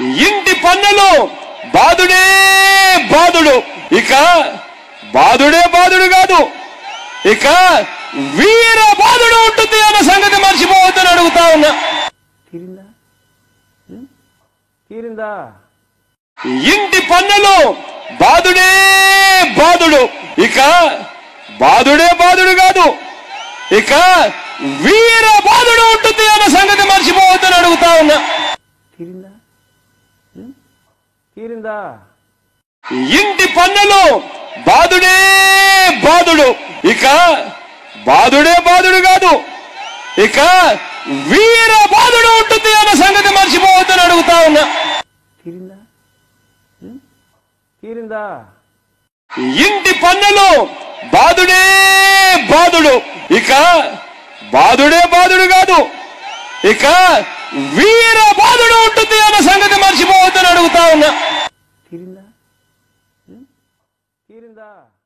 ఇంటి పన్నులు బాధుడే బాధుడు ఇక బాధుడే బాధుడు కాదు ఇక వీర బాధుడు ఉంటుంది అన్న సంగతి మర్చిపోవద్దని అడుగుతా ఉన్నా తీరిందా ఉం? తీరిందా ఇంటి పన్నులు బాధుడే బాధుడు ఇక బాధుడే బాధుడు కాదు ఇక వీర బాధుడు ఉంటుంది అన్న సంగతి మర్చిపోవద్దని అడుగుతా ఉన్నా తీరిందా ఉం? తీరిందా ఇంటి పన్నులు బాధుడే బాధుడు ఇక బాధుడే బాధుడు కాదు ఇక వీర బాధుడు ఉంటుంది అన్న సంగతి మర్చిపోవద్దని అడుగుతా ఉన్నా తీరిందా ఉం? తీరిందా ఇంటి పన్నులు బాధుడే బాధుడు ఇక బాధుడే బాధుడు కాదు ఇక వీర బాధుడు ఉంటుంది అన్న సంగతి మర్చిపోవద్దని అడుగుతా ఉన్నా తీరిందా ఉం? తీరిందా